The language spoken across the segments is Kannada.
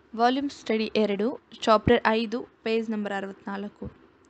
ವಾಲ್ಯೂಮ್ ಸ್ಟಡಿ ಎರಡು ಚಾಪ್ಟರ್ ಐದು ಪೇಜ್ ನಂಬರ್ ಅರವತ್ನಾಲ್ಕು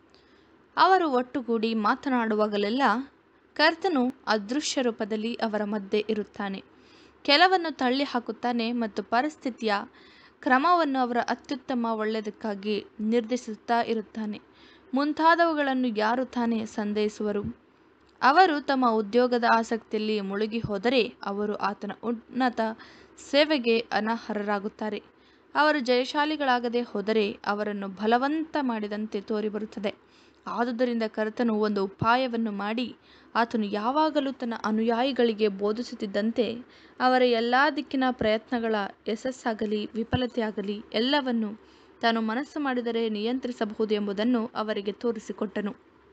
ಅವರು ಒಟ್ಟುಗೂಡಿ ಮಾತನಾಡುವಾಗಲೆಲ್ಲ ಕರ್ತನು ಅದೃಶ್ಯ ರೂಪದಲ್ಲಿ ಅವರ ಮಧ್ಯೆ ಇರುತ್ತಾನೆ ಕೆಲವನ್ನು ತಳ್ಳಿ ಹಾಕುತ್ತಾನೆ ಮತ್ತು ಪರಿಸ್ಥಿತಿಯ ಕ್ರಮವನ್ನು ಅವರ ಅತ್ಯುತ್ತಮ ಒಳ್ಳೆಯದಕ್ಕಾಗಿ ನಿರ್ದೇಶಿಸುತ್ತಾ ಇರುತ್ತಾನೆ ಮುಂತಾದವುಗಳನ್ನು ಯಾರು ತಾನೇ ಸಂದೇಹಿಸುವರು ಅವರು ತಮ್ಮ ಉದ್ಯೋಗದ ಆಸಕ್ತಿಯಲ್ಲಿ ಮುಳುಗಿ ಹೋದರೆ ಅವರು ಆತನ ಉನ್ನತ ಸೇವೆಗೆ ಅನರ್ಹರಾಗುತ್ತಾರೆ ಅವರು ಜಯಶಾಲಿಗಳಾಗದೆ ಹೋದರೆ ಅವರನ್ನು ಬಲವಂತ ಮಾಡಿದಂತೆ ತೋರಿಬರುತ್ತದೆ ಆದುದರಿಂದ ಕರ್ತನು ಒಂದು ಉಪಾಯವನ್ನು ಮಾಡಿ ಆತನು ಯಾವಾಗಲೂ ತನ್ನ ಅನುಯಾಯಿಗಳಿಗೆ ಬೋಧಿಸುತ್ತಿದ್ದಂತೆ ಅವರ ಎಲ್ಲ ದಿಕ್ಕಿನ ಪ್ರಯತ್ನಗಳ ಯಶಸ್ಸಾಗಲಿ ವಿಫಲತೆಯಾಗಲಿ ಎಲ್ಲವನ್ನು ತಾನು ಮನಸ್ಸು ಮಾಡಿದರೆ ನಿಯಂತ್ರಿಸಬಹುದು ಎಂಬುದನ್ನು ಅವರಿಗೆ ತೋರಿಸಿಕೊಟ್ಟನು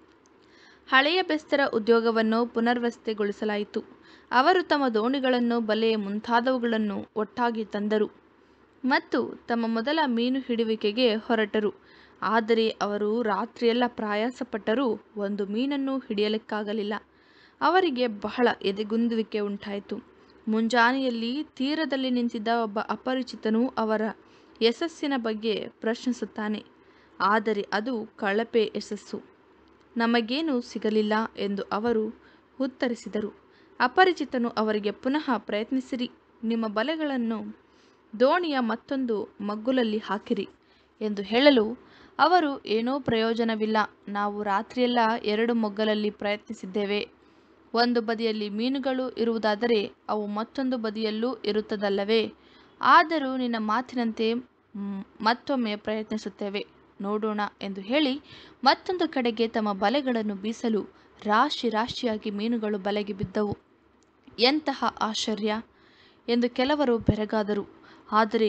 ಹಳೆಯ ಬೆಸ್ತರ ಉದ್ಯೋಗವನ್ನು ಪುನರ್ವ್ಯವಸ್ಥೆಗೊಳಿಸಲಾಯಿತು ಅವರು ತಮ್ಮ ದೋಣಿಗಳನ್ನು ಬಲೆ ಮುಂತಾದವುಗಳನ್ನು ಒಟ್ಟಾಗಿ ತಂದರು ಮತ್ತು ತಮ್ಮ ಮೊದಲ ಮೀನು ಹಿಡಿಯುವಿಕೆಗೆ ಹೊರಟರು ಆದರೆ ಅವರು ರಾತ್ರಿಯೆಲ್ಲ ಪ್ರಯಾಸಪಟ್ಟರೂ ಒಂದು ಮೀನನ್ನು ಹಿಡಿಯಲಿಕ್ಕಾಗಲಿಲ್ಲ ಅವರಿಗೆ ಬಹಳ ಎದೆಗುಂದುವಿಕೆ ಉಂಟಾಯಿತು ಮುಂಜಾನೆಯಲ್ಲಿ ತೀರದಲ್ಲಿ ನಿಂತಿದ್ದ ಒಬ್ಬ ಅಪರಿಚಿತನು ಅವರ ಯಶಸ್ಸಿನ ಬಗ್ಗೆ ಪ್ರಶ್ನಿಸುತ್ತಾನೆ ಆದರೆ ಅದು ಕಳಪೆ ಯಶಸ್ಸು ನಮಗೇನು ಸಿಗಲಿಲ್ಲ ಎಂದು ಅವರು ಉತ್ತರಿಸಿದರು ಅಪರಿಚಿತನು ಅವರಿಗೆ ಪುನಃ ಪ್ರಯತ್ನಿಸಿರಿ ನಿಮ್ಮ ಬಲೆಗಳನ್ನು ದೋಣಿಯ ಮತ್ತೊಂದು ಮಗ್ಗುಲಲ್ಲಿ ಹಾಕಿರಿ ಎಂದು ಹೇಳಲು ಅವರು ಏನೂ ಪ್ರಯೋಜನವಿಲ್ಲ ನಾವು ರಾತ್ರಿಯೆಲ್ಲ ಎರಡು ಮೊಗ್ಗಲಲ್ಲಿ ಪ್ರಯತ್ನಿಸಿದ್ದೇವೆ ಒಂದು ಬದಿಯಲ್ಲಿ ಮೀನುಗಳು ಇರುವುದಾದರೆ ಅವು ಮತ್ತೊಂದು ಬದಿಯಲ್ಲೂ ಇರುತ್ತದಲ್ಲವೇ ಆದರೂ ನಿನ್ನ ಮಾತಿನಂತೆ ಮತ್ತೊಮ್ಮೆ ಪ್ರಯತ್ನಿಸುತ್ತೇವೆ ನೋಡೋಣ ಎಂದು ಹೇಳಿ ಮತ್ತೊಂದು ಕಡೆಗೆ ತಮ್ಮ ಬಲೆಗಳನ್ನು ಬೀಸಲು ರಾಶಿ ರಾಶಿಯಾಗಿ ಮೀನುಗಳು ಬಲೆಗೆ ಬಿದ್ದವು ಎಂತಹ ಆಶ್ಚರ್ಯ ಎಂದು ಕೆಲವರು ಬೆರಗಾದರು ಆದರೆ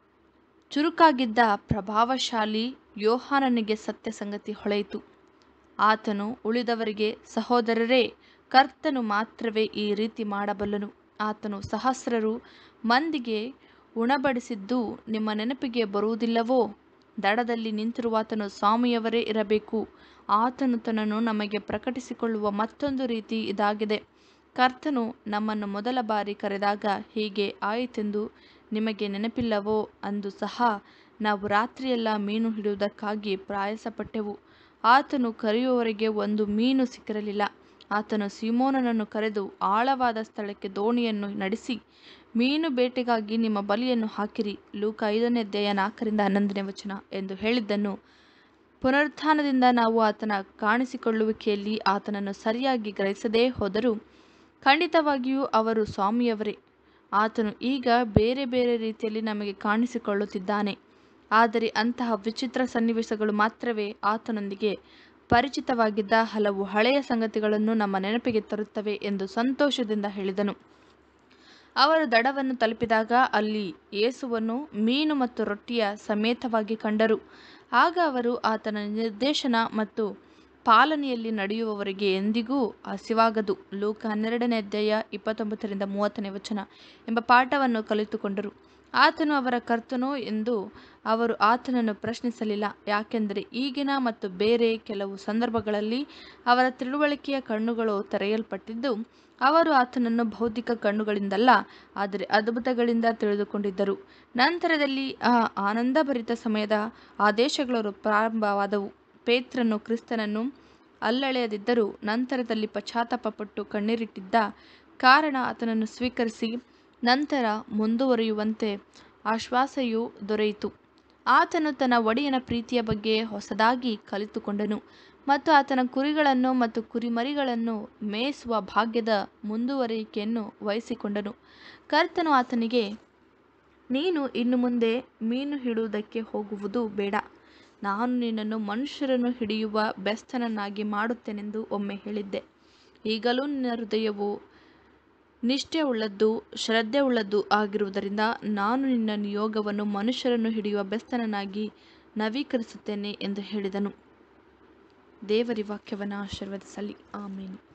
ಚುರುಕಾಗಿದ್ದ ಪ್ರಭಾವಶಾಲಿ ಯೋಹಾನನಿಗೆ ಸತ್ಯ ಸಂಗತಿ ಹೊಳೆಯಿತು ಆತನು ಉಳಿದವರಿಗೆ ಸಹೋದರರೇ ಕರ್ತನು ಮಾತ್ರವೇ ಈ ರೀತಿ ಮಾಡಬಲ್ಲನು ಆತನು ಸಹಸ್ರರು ಮಂದಿಗೆ ಉಣಬಡಿಸಿದ್ದು ನಿಮ್ಮ ನೆನಪಿಗೆ ಬರುವುದಿಲ್ಲವೋ ದಡದಲ್ಲಿ ನಿಂತಿರುವಾತನು ಸ್ವಾಮಿಯವರೇ ಇರಬೇಕು ಆತನು ತನ್ನನ್ನು ನಮಗೆ ಪ್ರಕಟಿಸಿಕೊಳ್ಳುವ ಮತ್ತೊಂದು ರೀತಿ ಇದಾಗಿದೆ ಕರ್ತನು ನಮ್ಮನ್ನು ಮೊದಲ ಬಾರಿ ಕರೆದಾಗ ಹೀಗೆ ಆಯಿತೆಂದು ನಿಮಗೆ ನೆನಪಿಲ್ಲವೋ ಅಂದು ಸಹ ನಾವು ರಾತ್ರಿಯೆಲ್ಲ ಮೀನು ಹಿಡಿಯುವುದಕ್ಕಾಗಿ ಪ್ರಯಾಸಪಟ್ಟೆವು ಆತನು ಕರೆಯುವವರೆಗೆ ಒಂದು ಮೀನು ಸಿಕ್ಕಿರಲಿಲ್ಲ ಆತನು ಸಿಮೋನನನ್ನು ಕರೆದು ಆಳವಾದ ಸ್ಥಳಕ್ಕೆ ದೋಣಿಯನ್ನು ನಡೆಸಿ ಮೀನು ಬೇಟೆಗಾಗಿ ನಿಮ್ಮ ಬಲಿಯನ್ನು ಹಾಕಿರಿ ಲೂಕ ಐದನೇ ಅಧ್ಯಾಯ ನಾಲ್ಕರಿಂದ ಹನ್ನೊಂದನೇ ವಚನ ಎಂದು ಹೇಳಿದ್ದನ್ನು ಪುನರುತ್ಥಾನದಿಂದ ನಾವು ಆತನ ಕಾಣಿಸಿಕೊಳ್ಳುವಿಕೆಯಲ್ಲಿ ಆತನನ್ನು ಸರಿಯಾಗಿ ಗ್ರಹಿಸದೇ ಹೋದರೂ ಖಂಡಿತವಾಗಿಯೂ ಅವರು ಸ್ವಾಮಿಯವರೇ ಆತನು ಈಗ ಬೇರೆ ಬೇರೆ ರೀತಿಯಲ್ಲಿ ನಮಗೆ ಕಾಣಿಸಿಕೊಳ್ಳುತ್ತಿದ್ದಾನೆ ಆದರೆ ಅಂತಹ ವಿಚಿತ್ರ ಸನ್ನಿವೇಶಗಳು ಮಾತ್ರವೇ ಆತನೊಂದಿಗೆ ಪರಿಚಿತವಾಗಿದ್ದ ಹಲವು ಹಳೆಯ ಸಂಗತಿಗಳನ್ನು ನಮ್ಮ ನೆನಪಿಗೆ ತರುತ್ತವೆ ಎಂದು ಸಂತೋಷದಿಂದ ಹೇಳಿದನು ಅವರು ದಡವನ್ನು ತಲುಪಿದಾಗ ಅಲ್ಲಿ ಯೇಸುವನ್ನು ಮೀನು ಮತ್ತು ರೊಟ್ಟಿಯ ಸಮೇತವಾಗಿ ಕಂಡರು ಆಗ ಅವರು ಆತನ ನಿರ್ದೇಶನ ಮತ್ತು ಪಾಲನೆಯಲ್ಲಿ ನಡೆಯುವವರಿಗೆ ಎಂದಿಗೂ ಹಸಿವಾಗದು ಲೋಕ ಹನ್ನೆರಡನೇ ಅಧ್ಯಾಯ ಇಪ್ಪತ್ತೊಂಬತ್ತರಿಂದ ಮೂವತ್ತನೇ ವಚನ ಎಂಬ ಪಾಠವನ್ನು ಕಲಿತುಕೊಂಡರು ಆತನು ಅವರ ಕರ್ತನೋ ಎಂದು ಅವರು ಆತನನ್ನು ಪ್ರಶ್ನಿಸಲಿಲ್ಲ ಯಾಕೆಂದರೆ ಈಗಿನ ಮತ್ತು ಬೇರೆ ಕೆಲವು ಸಂದರ್ಭಗಳಲ್ಲಿ ಅವರ ತಿಳುವಳಿಕೆಯ ಕಣ್ಣುಗಳು ತೆರೆಯಲ್ಪಟ್ಟಿದ್ದು ಅವರು ಆತನನ್ನು ಭೌತಿಕ ಕಣ್ಣುಗಳಿಂದಲ್ಲ ಆದರೆ ಅದ್ಭುತಗಳಿಂದ ತಿಳಿದುಕೊಂಡಿದ್ದರು ನಂತರದಲ್ಲಿ ಆ ಆನಂದಭರಿತ ಸಮಯದ ಆದೇಶಗಳು ಪ್ರಾರಂಭವಾದವು ಪೇತ್ರನು ಕ್ರಿಸ್ತನನ್ನು ಅಲ್ಲಳೆಯದಿದ್ದರೂ ನಂತರದಲ್ಲಿ ಪಶ್ಚಾತ್ತಾಪಪಟ್ಟು ಕಣ್ಣೀರಿಟ್ಟಿದ್ದ ಕಾರಣ ಆತನನ್ನು ಸ್ವೀಕರಿಸಿ ನಂತರ ಮುಂದುವರಿಯುವಂತೆ ಆಶ್ವಾಸೆಯೂ ದೊರೆಯಿತು ಆತನು ತನ್ನ ಒಡೆಯನ ಪ್ರೀತಿಯ ಬಗ್ಗೆ ಹೊಸದಾಗಿ ಕಲಿತುಕೊಂಡನು ಮತ್ತು ಆತನ ಕುರಿಗಳನ್ನು ಮತ್ತು ಕುರಿಮರಿಗಳನ್ನು ಮೇಯಿಸುವ ಭಾಗ್ಯದ ಮುಂದುವರಿಕೆಯನ್ನು ವಹಿಸಿಕೊಂಡನು ಕರ್ತನು ಆತನಿಗೆ ನೀನು ಇನ್ನು ಮುಂದೆ ಮೀನು ಹಿಡುವುದಕ್ಕೆ ಹೋಗುವುದು ಬೇಡ ನಾನು ನಿನ್ನನ್ನು ಮನುಷ್ಯರನ್ನು ಹಿಡಿಯುವ ಬೆಸ್ತನನ್ನಾಗಿ ಮಾಡುತ್ತೇನೆಂದು ಒಮ್ಮೆ ಹೇಳಿದ್ದೆ ಈಗಲೂ ನಿನ್ನ ಹೃದಯವು ನಿಷ್ಠೆಯುಳ್ಳದ್ದು ಶ್ರದ್ಧೆಯುಳ್ಳದ್ದು ಆಗಿರುವುದರಿಂದ ನಾನು ನಿನ್ನ ನಿಯೋಗವನ್ನು ಮನುಷ್ಯರನ್ನು ಹಿಡಿಯುವ ಬೆಸ್ತನನ್ನಾಗಿ ನವೀಕರಿಸುತ್ತೇನೆ ಎಂದು ಹೇಳಿದನು ದೇವರಿ ವಾಕ್ಯವನ್ನು ಆಶೀರ್ವದಿಸಲಿ ಆಮೇಲೆ